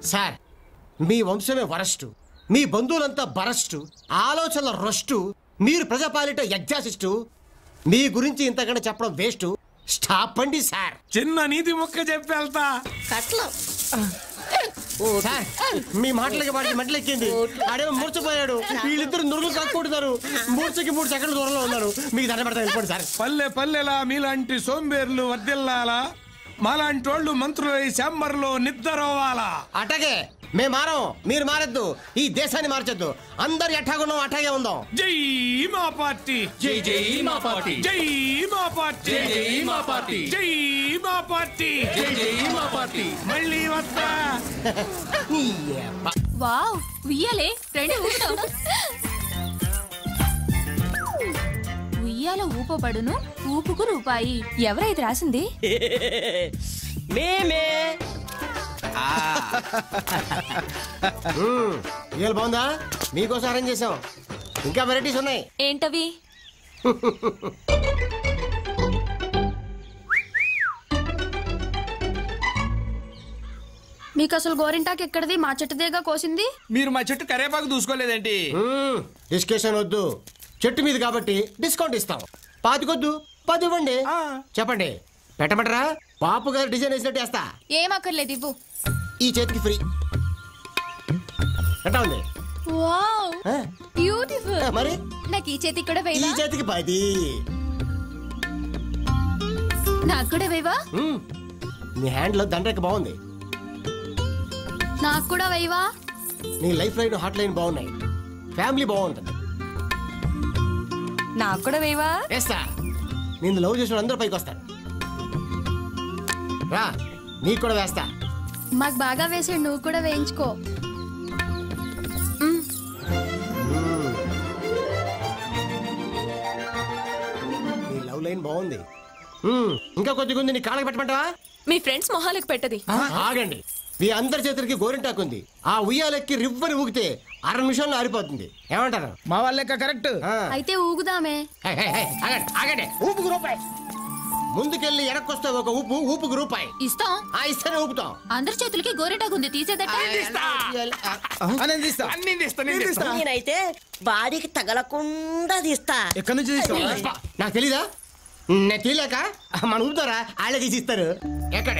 Sir మీ వంశమే worst మీ బంధువులంతా బరస్టు ఆలోచనల రొస్టు మీరు ప్రజాపాలిట యజ్ఞాసిస్టు మీ గురించి ఇంతకంటే చెప్పడం వేస్ట్ స్టాప్ అండి సార్ చిన్న నీతి ముక్క చెప్పి వెళ్తా కట్లం సార్ మీ మాటలకి వాడికి మెట్లెక్కింది ఆడేమో మూర్చపోయాడు వీళ్ళిద్దరు నురుగులు కాక్కుంటున్నారు మూర్చకి మూడు సెకండ్ల దూరంలో ఉన్నారు మీకు దండ పెడతా వెళ్ళిపోండి సార్ పల్లె పల్లెలా మీలాంటి సోంబేర్లు వర్దిల్లాలా మాలాంటి వాళ్ళు మంత్రులై శాంబర్లో నిద్రవాలా అటాగే మేము మారం మీరు మారద్దు ఈ దేశాన్ని మార్చొద్దు అందరు ఎట్టాగున్నాం అట్టాగే ఉందాం జై మా పార్టీ జై జై మా పార్టీ జై మా పార్టీ జై జై మా పార్టీ జై మా పార్టీ జై జై మా పార్టీ మళ్ళీ వస్తా వావ్ ఉయ్యాలే రండి ఊపుతాం ఉయ్యాల ఊపబడును ఊపుకు రూపాయి ఎవరైతే రాసింది మేమే ఇవాళ బాగుందా మీకోసం అరేంజ్ చేసాం ఇంకా వెరైటీస్ ఉన్నాయి ఏంటవి మీకు అసలు గోరింటాకు ఎక్కడిది మా చెట్టుదేగా కోసింది మీరు మా చెట్టు కరేపాకు దూసుకోలేదేంటి మ్మ్. డిస్కషన్ వద్దు చెట్టు మీద కాబట్టి డిస్కౌంట్ ఇస్తాం పాతికొద్దు పది ఇవ్వండి చెప్పండి పెట్టమంటారా పాపు గారు డిజైన్ వేసినట్టు వేస్తా ఏం అక్కర్లేదు ఇవ్వు ఈ చేతికి ఫ్రీ ఎట్టా ఉంది వావ్ ఆ? బ్యూటిఫుల్ ఆ, మరి నాకు ఈ చేతికి కూడా ఈ వేయవా చేతికి పది నాకు కూడా వేయవా మ్మ్. నీ హ్యాండ్ లో దండకి బాగుంది నాకు కూడా వేయవా నీ లైఫ్ లైన్ హాట్ లైన్ బాగున్నాయి ఫ్యామిలీ బాగుంటుంది నాకు కూడా వేయవా వేస్తా నేను లవ్ చేసిన అందరూ పైకి వస్తారు రా నీకు కూడా వేస్తా మాకు బాగా వేసాడు నువ్వు కూడా వేయించుకో నీ లవ్ లైన్ బాగుంది మ్మ్. ఇంకా కొద్దిగా ఉంది నీ కాళ్ళకి పెట్టమంటావా మీ ఫ్రెండ్స్ మొహాలకు పెట్టది ఆగండి మీ అందరి చేతులకి గోరింటాకు ఉంది ఆ ఉయ్యాలెక్కి రివ్వని ఊగితే అర నిమిషంలో ఆరిపోతుంది ఏమంటారు మా వాళ్ళ లెక్క కరెక్ట్ ఆ. అయితే ఊగుదామే హే, హే, హే, ఆగండి ఆగండి ఊపుకు రూపాయి ముందుకెళ్ళి వెనక్కొస్తే ఒక ఊపు ఊపుకు రూపాయి ఇస్తాం ఆ ఇస్తేనే ఊపుతాం అందరి చేతులకి గోరెటాకు ఉంది తీసేదట అనేది తీస్తా అన్ని తీస్తా నేను తీస్తా నేనైతే బాడీకి తగలకుండా తీస్తా ఎక్కడి నుంచి తీస్తా నాకు తెలీదా నేను తెలియక మన ఊపుతారా వాళ్ళే తీసి ఇస్తారు ఎక్కడే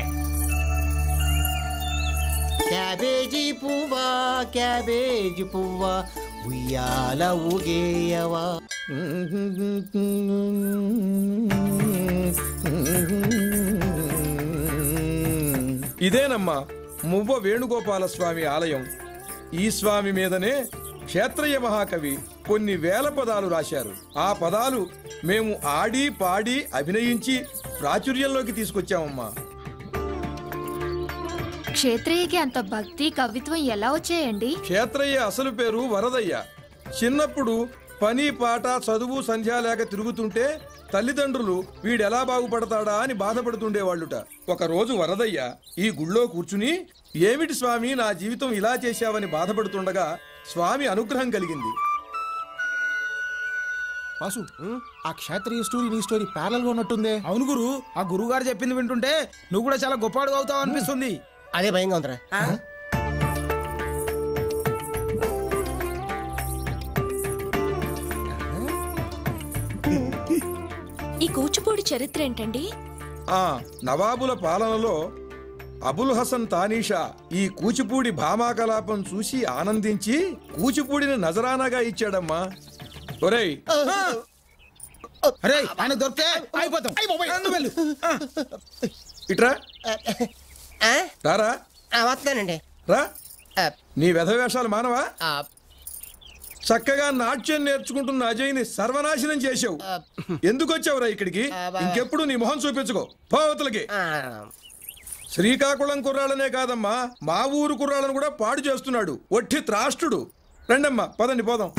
క్యాబేజీ పువ్వా క్యాబేజీ పువ్వా ఉయ్యాల ఊగేయవా ఇదేనమ్మా మువ్వ వేణుగోపాల స్వామి ఆలయం ఈ స్వామి మీదనే క్షేత్రయ్య మహాకవి కొన్ని వేల పదాలు రాశారు ఆ పదాలు మేము ఆడి పాడి అభినయించి ప్రాచుర్యంలోకి తీసుకొచ్చామమ్మా క్షేత్రయ్యకి అంత భక్తి కవిత్వం ఎలా వచ్చాయండి క్షేత్రయ్య అసలు పేరు వరదయ్య చిన్నప్పుడు పని పాట చదువు సంధ్యా లేక తిరుగుతుంటే తల్లిదండ్రులు వీడెలా బాగుపడతాడా అని బాధపడుతుండేవాళ్ళుట ఒక రోజు వరదయ్య ఈ గుళ్ళో కూర్చుని ఏమిటి స్వామి నా జీవితం ఇలా చేశావని బాధపడుతుండగా స్వామి అనుగ్రహం కలిగింది వాసు ఆ క్షేత్రీయ స్టోరీ నీ స్టోరీ ప్యారల్ గా ఉన్నట్టుందే అవును గురు ఆ గురువు గారు చెప్పింది వింటుంటే నువ్వు కూడా చాలా గొప్పవాడు అవుతావు అనిపిస్తుంది అదే భయంగా ఉందిరా ఈ కూచిపూడి చరిత్ర ఏంటండి ఆ నవాబుల పాలనలో అబుల్ హసన్ తానీషా ఈ కూచిపూడి భామాకలాపం చూసి ఆనందించి కూచిపూడిని నజరానాగా ఇచ్చాడమ్మా ఒరేయ్ అరే ఆయన దొరికితే అయిపోతాం నువ్వు వెళ్ళు ఆ. ఇట్రా ఆ? రారా ఆ, వస్తున్నానండి రా ఆ, నీ వెధవేషాలు మానవా ఆ, చక్కగా నాట్యం నేర్చుకుంటున్న అజయ్ని సర్వనాశనం చేసావు ఎందుకు వచ్చావురా ఇక్కడికి ఇంకెప్పుడు నీ మొహం చూపించుకో పోవతలకి ఆ, శ్రీకాకుళం కుర్రాళ్ళనే కాదమ్మా మా ఊరు కుర్రాళ్ళను కూడా పాడు చేస్తున్నాడు ఒట్టి త్రాష్టుడు రండమ్మా పదండి పోదాం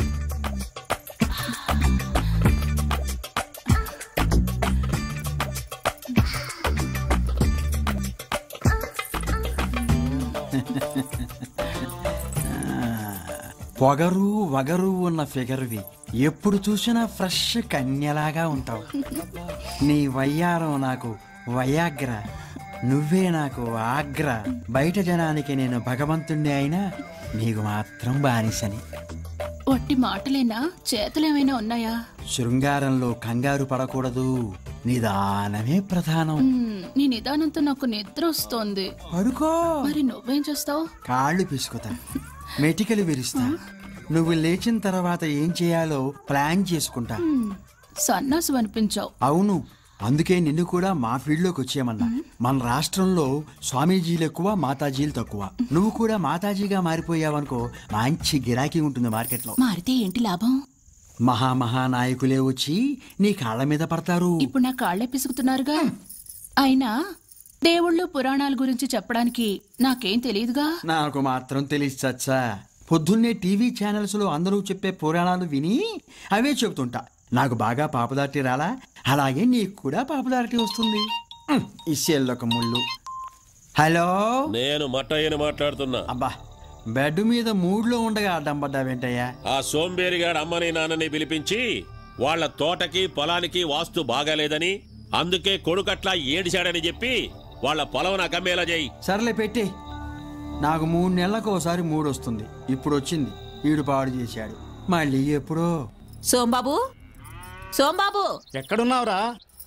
పొగరు వగరు ఉన్న ఫిగర్వి ఎప్పుడు చూసినా ఫ్రెష్ కన్యలాగా ఉంటావు నీ వయ్యారం నాకు వయాగ్ర నువ్వే నాకు ఆగ్ర బయట జనానికి నేను భగవంతుణ్ణి అయినా నీకు మాత్రం బానిసని ఒట్టి మాటలేనా చేతులేమైనా ఉన్నాయా శృంగారంలో కంగారు పడకూడదు నిదానమే ప్రధానం మ్, నీ నిదానంతో నాకు నిద్ర వస్తోంది పడుకో మరి నువ్వేం చేస్తావు కాళ్ళు పిసుకుతా మెటికలు విరుస్తా నువ్వు లేచిన తర్వాత ఏం చేయాలో ప్లాన్ చేసుకుంటా సన్నాసు అనిపించావు అవును అందుకే నిన్ను కూడా మా ఫీల్డ్లోకి వచ్చేయమన్నా మన రాష్ట్రంలో స్వామీజీలు ఎక్కువ మాతాజీలు తక్కువ నువ్వు కూడా మాతాజీగా మారిపోయావనుకో మంచి గిరాకీ ఉంటుంది మార్కెట్లో మారితే ఏంటి లాభం మహా మహానాయకులే వచ్చి నీ కాళ్ళ మీద పడతారు ఇప్పుడు నా కాళ్ళే పిసుకుతున్నారుగా అయినా దేవుళ్ళు పురాణాల గురించి చెప్పడానికి నాకేం తెలియదుగా నాకు మాత్రం తెలిసి చచ్చా పొద్దున్నే టీవీ ఛానల్స్ లో అందరూ చెప్పే పురాణాలు విని అవే చెబుతుంటా నాకు బాగా పాపులారిటీ రాలా అలాగే నీకు కూడా పాపులారిటీ వస్తుంది ఉమ్, ఇసేళ్ళొక ముళ్ళు హలో నేను మట్టయ్యని మాట్లాడుతున్నా అబ్బా బెడ్ మీద మూడ్లో ఉండగా అడ్డం పడ్డావేంటయ్యా ఆ సోంబేరిగాడు అమ్మని నాన్నని పిలిపించి వాళ్ళ తోటకి పొలానికి వాస్తు బాగాలేదని అందుకే కొడుకట్లా ఏడిశాడని చెప్పి వాళ్ళ పొలం నాకు అమ్మేలా చేయి సర్లే పెట్టి నాకు మూడు నెలలకు ఒకసారి మూడు వస్తుంది ఇప్పుడు వచ్చింది ఈడు పాడు చేశాడు మళ్ళీ ఎప్పుడో సోంబాబు సోంబాబు ఎక్కడున్నావురా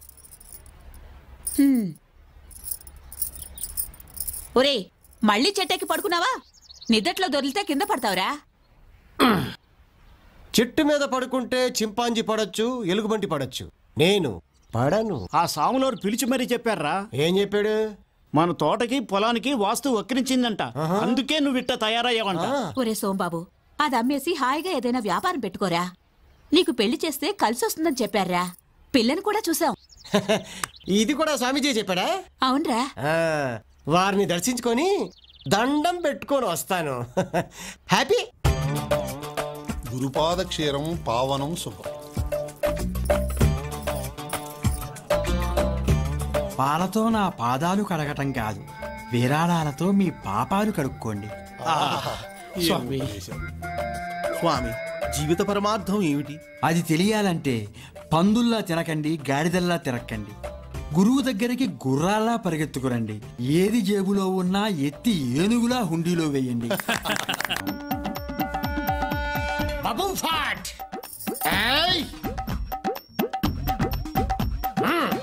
ఒరే మళ్ళీ చెట్టెక్కి పడుకున్నావా నిద్దట్లో దొరికితే కింద పడతావురా చెట్టు మీద పడుకుంటే చింపాంజీ పడొచ్చు ఎలుగుబంటి పడొచ్చు నేను పడను ఆ సాములోరు పిలిచి మరీ చెప్పారా ఏం చెప్పాడు మన తోటకి పొలానికి వాస్తు వక్రించిందంట అందుకే నువ్వు ఇట్ట తయారయ్యావంట ఒరే సోంబాబు అది అమ్మేసి హాయిగా ఏదైనా వ్యాపారం పెట్టుకోరా నీకు పెళ్లి చేస్తే కలిసి వస్తుందని చెప్పారా పిల్లని కూడా చూసాం ఇది కూడా స్వామీజీ చెప్పాడా అవునరా ఆ, వారిని దర్శించుకొని దండం పెట్టుకొని వస్తాను హ్యాపీ గురుపాద క్షీరం పావనం శుభం పాలతో నా పాదాలు కడగటం కాదు విరాళాలతో మీ పాపాలు కడుక్కోండి స్వామి స్వామి జీవిత పరమార్థం ఏమిటి అది తెలియాలంటే పందుల్లా తినకండి గాడిదల్లా తిరక్కండి గురువు దగ్గరికి గుర్రాల్లా పరిగెత్తుకురండి ఏది జేబులో ఉన్నా ఎత్తి ఏనుగులా హుండీలో వేయండి బబు ఫాట్ ఏయ్! మ్మ్.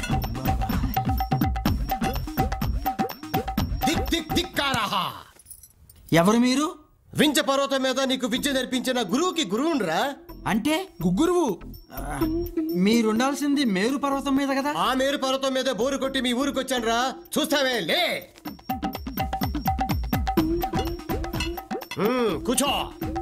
దిక్ దిక్ దిక్కారహా ఎవరు మీరు వించ పర్వతం మీద నీకు విద్య నేర్పించిన గురువుకి గురువుండ్రా అంటే గుగ్గురువు మీరుండాల్సింది మేరు పర్వతం మీద కదా ఆ మేరు పర్వతం మీద బోరు కొట్టి మీ ఊరికి వచ్చానురా చూస్తావే లే మ్మ్, కూర్చో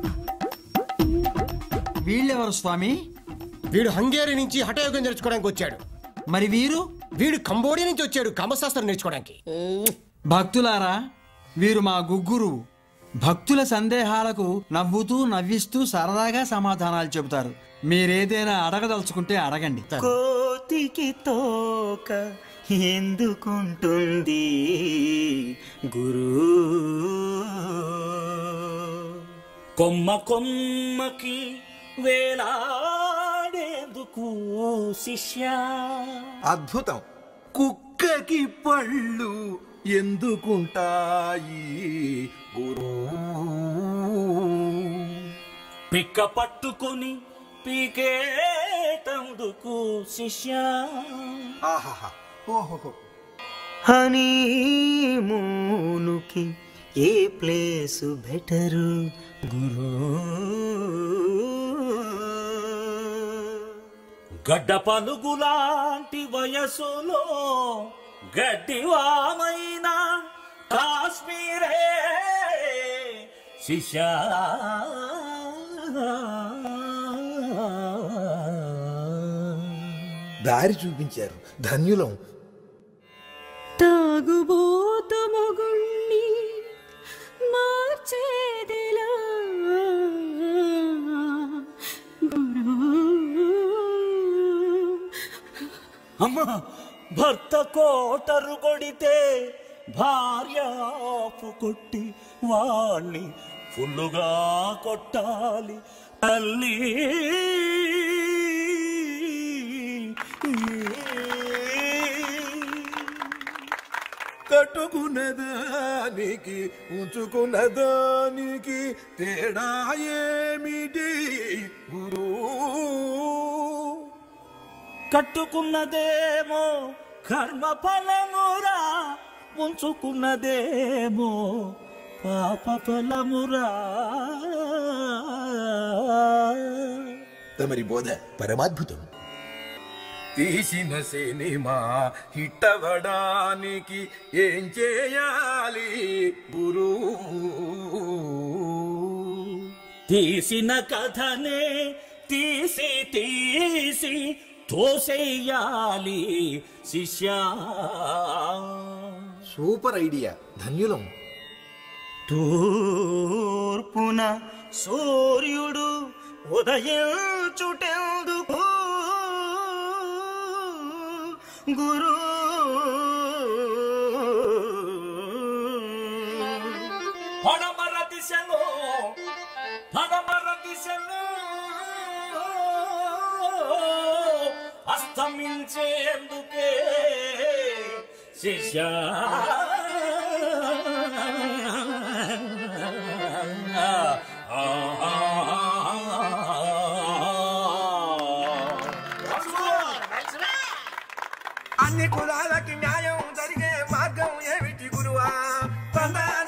వీళ్ళెవరు స్వామి వీడు హంగేరి నుంచి హఠయోగం నేర్చుకోవడానికి వచ్చాడు మరి వీరు వీడు కంబోడియా నుంచి వచ్చాడు కామశాస్త్రం నేర్చుకోవడానికి భక్తులారా వీరు మా గుగ్గురు భక్తుల సందేహాలకు నవ్వుతూ నవ్విస్తూ సరదాగా సమాధానాలు చెబుతారు మీరేదైనా అడగదలుచుకుంటే అడగండి కోతికి తోక ఎందుకుంటుంది గురు కొమ్మ కొమ్మకి వేలాడేందుకు శిష్య అద్భుతం కుక్కకి పళ్ళు ఎందుకుంటాయి గురు పిక్క పట్టుకొని పీకేటందుకు శిష్య ఆహాహా ఓహో హనీమూనుకి ఏ ప్లేసు బెటరు గురు గడ్డ పలుగులాంటి వయసులో గడ్డివామైన కాశ్మీరే శిష్యా దారి చూపించారు ధన్యులం తాగుబోత మొగుణ్ణి మార్చేదిలా అమ్మా భర్త కోటరు కొడితే భార్య ఆపు కొట్టి వాణ్ణి ఫుల్లుగా కొట్టాలి తల్లి కట్టుకున్నదానికి ఉంచుకున్నదానికి తేడా ఏమిటి గురు కట్టుకున్నదేమో కర్మ ఫలమురా ఉంచుకున్నదేమో పాప ఫలమురా తమరి బోధ పరమాద్భుతం తీసిన సినిమా హిట్టవడానికి ఏం చేయాలి గురు తీసిన కథనే తీసి తీసి తోసేయాలి శిష్యా సూపర్ ఐడియా ధన్యులం తూర్పున సూర్యుడు ఉదయించుటెందుకు గురు పడమర దిశలో పడమర దిశలో అస్తమించేందుకే శిష్యా అన్ని కులాలకి న్యాయం జరిగే మార్గం ఏమిటి గురువా తందాన